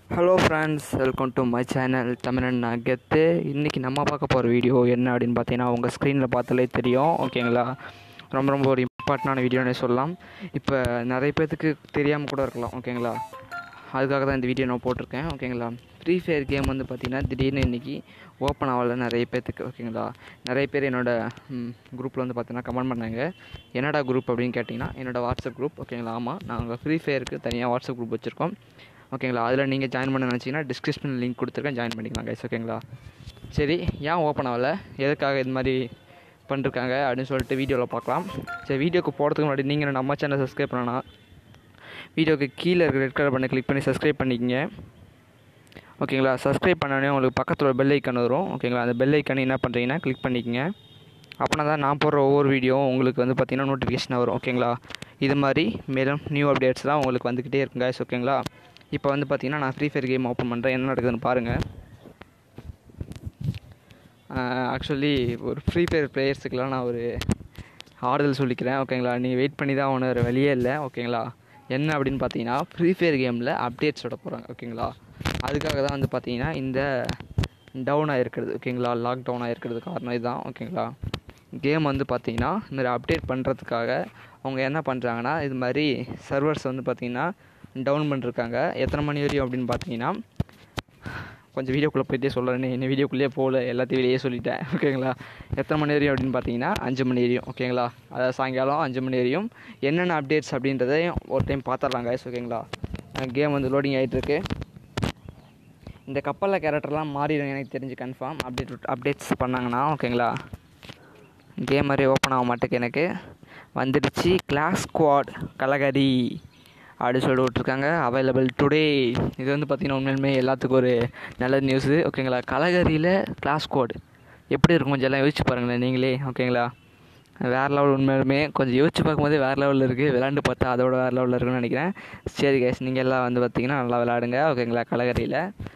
hello friends welcome to my channel Tamizhan Gethu இன்றைக்கி நம்ம பார்க்க போகிற வீடியோ என்ன அப்படின்னு பார்த்தீங்கன்னா உங்கள் ஸ்க்ரீனில் பார்த்தாலே தெரியும் ஓகேங்களா ரொம்ப ரொம்ப ஒரு இம்பார்ட்டண்டான வீடியோனே சொல்லலாம் இப்போ நிறைய பேர்த்துக்கு தெரியாமல் கூட இருக்கலாம் ஓகேங்களா அதுக்காக தான் இந்த வீடியோ நான் போட்டிருக்கேன் ஓகேங்களா ஃப்ரீ ஃபயர் கேம் வந்து பார்த்திங்கன்னா திடீர்னு இன்றைக்கி ஓப்பன் ஆகல நிறைய பேர்த்துக்கு ஓகேங்களா நிறைய பேர் என்னோடய குரூப்பில் வந்து பார்த்தீங்கன்னா கமெண்ட் பண்ணாங்க என்னடா குரூப் அப்படின்னு கேட்டிங்கன்னா என்னோடய வாட்ஸ்அப் குரூப் ஓகேங்களா ஆமாம் நாங்கள் ஃப்ரீ ஃபயருக்கு தனியாக வாட்ஸ்அப் குரூப் வச்சுருக்கோம் ஓகேங்களா அதில் நீங்கள் ஜாயின் பண்ண நினச்சிங்கன்னா டிஸ்கிரிப்ஷன் லிங்க் கொடுத்துருக்கேன் ஜாயின் பண்ணிக்கலாம் கைஸ் ஓகேங்களா சரி ஏன் ஓப்பன் ஆகலை எதுக்காக இது மாதிரி பண்ணிருக்காங்க அப்படின்னு சொல்லிட்டு வீடியோவில் பார்க்கலாம் சரி வீடியோக்கு போகிறதுக்கு முன்னாடி நீங்கள் நம்ம சேனல் சப்ஸ்கிரைப் பண்ணலாம் வீடியோக்கு கீழே இருக்கிற ரெட் கலர் பண்ணி கிளிக் பண்ணி சப்ஸ்கிரைப் பண்ணிக்கங்க ஓகேங்களா சப்ஸ்கிரைப் பண்ணோடனே உங்களுக்கு பக்கத்தில் ஒரு பெல் ஐக்கன் வரும் ஓகேங்களா அந்த பெல் ஐக்கன் என்ன பண்ணுறீங்கன்னா கிளிக் பண்ணிக்கங்க அப்படின்னா தான் நான் போடுற ஒவ்வொரு வீடியோவும் உங்களுக்கு வந்து பார்த்திங்கன்னா நோட்டிஃபிகேஷன் வரும் ஓகேங்களா இது மாதிரி மேலும் நியூ அப்டேட்ஸ் தான் உங்களுக்கு வந்துக்கிட்டே இருக்குங்க guys, ஓகேங்களா இப்போ வந்து பார்த்திங்கன்னா நான் ஃப்ரீ ஃபயர் கேம் ஓப்பன் பண்ணுறேன் என்ன நடக்குதுன்னு பாருங்கள் ஆக்சுவலி ஒரு ஃப்ரீ ஃபயர் பிளேயர்ஸுக்கெலாம் நான் ஒரு ஆறுதல் சொல்லிக்கிறேன் ஓகேங்களா நீங்கள் வெயிட் பண்ணி தான் ஒன்று வேறு வழியே இல்லை ஓகேங்களா என்ன அப்படின்னு பார்த்தீங்கன்னா ஃப்ரீ ஃபயர் கேமில் அப்டேட்ஸ் விட போகிறாங்க ஓகேங்களா அதுக்காக தான் வந்து பார்த்தீங்கன்னா இந்த டவுன் ஆகிருக்கிறது ஓகேங்களா லாக் டவுன் ஆகிருக்கிறது காரணம் இதுதான் ஓகேங்களா கேம் வந்து பார்த்தீங்கன்னா இந்த மாதிரி அப்டேட் பண்ணுறதுக்காக அவங்க என்ன பண்ணுறாங்கன்னா இது மாதிரி சர்வர்ஸ் வந்து பார்த்தீங்கன்னா டவுன் பண்ணிருக்காங்க எத்தனை மணி வரையும் அப்படின்னு பார்த்தீங்கன்னா கொஞ்சம் வீடியோக்குள்ளே போயிட்டே சொல்கிறேன்னு என்ன வீடியோக்குள்ளேயே போகல எல்லாத்தையும் வெளியே சொல்லிட்டேன் ஓகேங்களா எத்தனை மணி வரையும் அப்படின்னு பார்த்தீங்கன்னா அஞ்சு மணி வரையும் ஓகேங்களா அதாவது சாயங்காலம் அஞ்சு மணி வரையும் என்னென்ன அப்டேட்ஸ் அப்படின்றதையும் ஒரு டைம் பார்த்துடலாம் guys ஓகேங்களா கேம் வந்து லோடிங் ஆகிட்டுருக்கு இந்த கப்பலில் கேரக்டர்லாம் மாறிடும் எனக்கு தெரிஞ்சு கன்ஃபார்ம் அப்டேட் அப்டேட்ஸ் பண்ணாங்கன்னா ஓகேங்களா கேம் மாதிரி ஓப்பன் ஆக மாட்டேக்கு எனக்கு வந்துடுச்சு கிளாஸ் ஸ்குவாட் கலகரி அப்படின்னு சொல்லிட்டு விட்ருக்காங்க அவைலபிள் டுடே இது வந்து பார்த்திங்கன்னா உண்மையிலுமே எல்லாத்துக்கும் ஒரு நல்ல நியூஸு ஓகேங்களா கலகரியில் கிளாஸ் ஸ்குவாட் எப்படி இருக்கும் கொஞ்சம் எல்லாம் யோசிச்சு பாருங்களேன் நீங்களே ஓகேங்களா வேறு லெவல் உண்மையிலுமே கொஞ்சம் யோசிச்சு பார்க்கும்போதே வேறு லெவலில் இருக்குது விளாண்டு பார்த்தா அதோட வேறு லெவலில் இருக்குன்னு நினைக்கிறேன் சரி கேஸ் நீங்கள் எல்லாம் வந்து பார்த்தீங்கன்னா நல்லா விளாடுங்க ஓகேங்களா கலகரியில்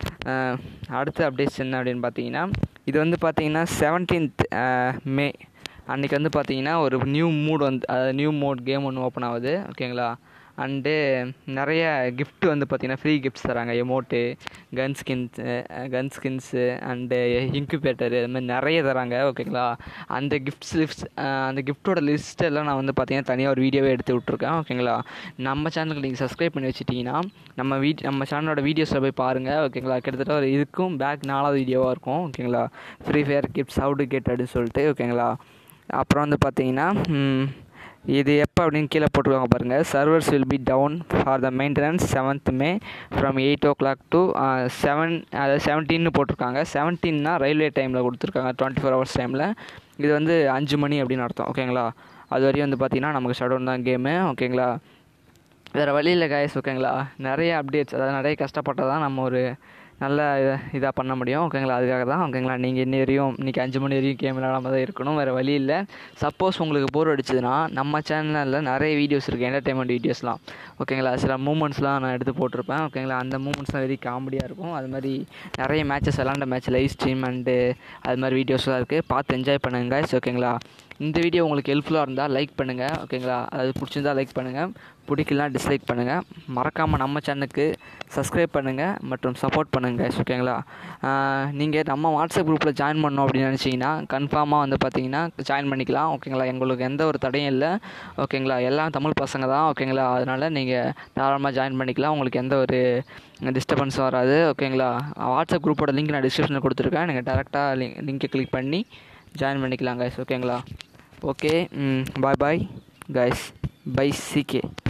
அடுத்த அப்டேட்ஸ் என்ன அப்படின்னு பார்த்தீங்கன்னா இது வந்து பார்த்தீங்கன்னா செவன்டீன்த் மே அன்றைக்கி வந்து பார்த்தீங்கன்னா ஒரு நியூ மூட் வந்து அதாவது நியூ மோட் கேம் ஒன்று ஓப்பன் ஆகுது ஓகேங்களா அண்டு நிறைய கிஃப்ட் வந்து பார்த்திங்கன்னா ஃப்ரீ கிஃப்ட்ஸ் தராங்க emote gun skins gun skins and incubator இது மாதிரி நிறைய தராங்க ஓகேங்களா அந்த கிஃப்ட்ஸ் லிஸ்ட் அந்த கிஃப்ட்டோட லிஸ்ட் எல்லாம் நான் வந்து பார்த்தீங்கன்னா தனியாக ஒரு வீடியோவே எடுத்து விட்ருக்கேன் ஓகேங்களா நம்ம சேனலுக்கு நீங்கள் சப்ஸ்கிரைப் பண்ணி வச்சுட்டிங்கன்னா நம்ம வீட் நம்ம சேனலோட வீடியோஸில் போய் பாருங்கள் ஓகேங்களா கிட்டத்தட்ட ஒரு இதுக்கும் பேக் நாலாவது வீடியோவாக இருக்கும் ஓகேங்களா free fire gifts how to get அப்படின்னு சொல்லிட்டு ஓகேங்களா அப்புறம் வந்து பார்த்தீங்கன்னா இது எப்போ அப்படின்னு கீழே போட்டுருவாங்க பாருங்கள் servers will be down for the maintenance seventh May from eight o'clock to seven அதாவது செவன்டீன்னு போட்டிருக்காங்க செவன்டீன்னா ரயில்வே டைமில் கொடுத்துருக்காங்க டுவெண்ட்டி ஃபோர் ஹவர்ஸ் டைமில் இது வந்து அஞ்சு மணி அப்படின்னு அர்த்தம் ஓகேங்களா அது வரையும் வந்து பார்த்திங்கன்னா நமக்கு ஷடவுன் தான் கேமு ஓகேங்களா வேறு வழி இல்லை காய்ஸ் ஓகேங்களா நிறைய அப்டேட்ஸ் அதாவது நிறைய கஷ்டப்பட்டால் தான் நம்ம ஒரு நல்ல இதாக பண்ண முடியும் ஓகேங்களா அதுக்காக தான் ஓகேங்களா நீங்கள் இன்னி வரையும் இன்றைக்கி அஞ்சு மணி வரையும் கேம் விளாடாம தான் இருக்கணும் வேறு வழி இல்லை சப்போஸ் உங்களுக்கு போர் அடிச்சதுன்னா நம்ம சேனலில் நிறைய வீடியோஸ் இருக்குது என்டர்டைன்மெண்ட் வீடியோஸ்லாம் ஓகேங்களா சில மூமெண்ட்ஸ்லாம் நான் எடுத்து போட்டிருப்பேன் ஓகேங்களா அந்த மூமெண்ட்ஸ்லாம் வெரி காமெடியாக இருக்கும் அது மாதிரி நிறைய மேட்சஸ் விளாண்ட மேட்ச் லைவ் ஸ்ட்ரீம் அண்டு அது மாதிரி வீடியோஸ்லாம் இருக்குது பார்த்து என்ஜாய் பண்ணுங்க ஓகேங்களா இந்த வீடியோ உங்களுக்கு ஹெல்ப்ஃபுல்லாக இருந்தால் லைக் பண்ணுங்கள் ஓகேங்களா அது பிடிச்சிருந்தா லைக் பண்ணுங்கள் பிடிக்கலாம் டிஸ்லைக் பண்ணுங்கள் மறக்காமல் நம்ம சேனலுக்கு சப்ஸ்கிரைப் பண்ணுங்கள் மற்றும் சப்போர்ட் பண்ணுங்கள் ஓகேங்களா நீங்கள் நம்ம வாட்ஸ்அப் குரூப்பில் ஜாயின் பண்ணோம் அப்படின்னு நினச்சிங்கன்னா கன்ஃபார்மாக வந்து பார்த்தீங்கன்னா ஜாயின் பண்ணிக்கலாம் ஓகேங்களா எங்களுக்கு எந்த ஒரு தடையும் இல்லை ஓகேங்களா எல்லாம் தமிழ் பசங்க தான் ஓகேங்களா அதனால் நீங்கள் தாராளமாக ஜாயின் பண்ணிக்கலாம் உங்களுக்கு எந்த ஒரு டிஸ்டர்பன்ஸும் வராது ஓகேங்களா வாட்ஸ்அப் குரூப்போட லிங்க் நான் டிஸ்கிரிப்ஷனில் கொடுத்துருக்கேன் நீங்கள் டேரெக்டாக லிங்க் லிங்கை கிளிக் பண்ணி ஜாயின் பண்ணிக்கலாம் கைஸ் ஓகேங்களா okay bye bye guys bye சிகே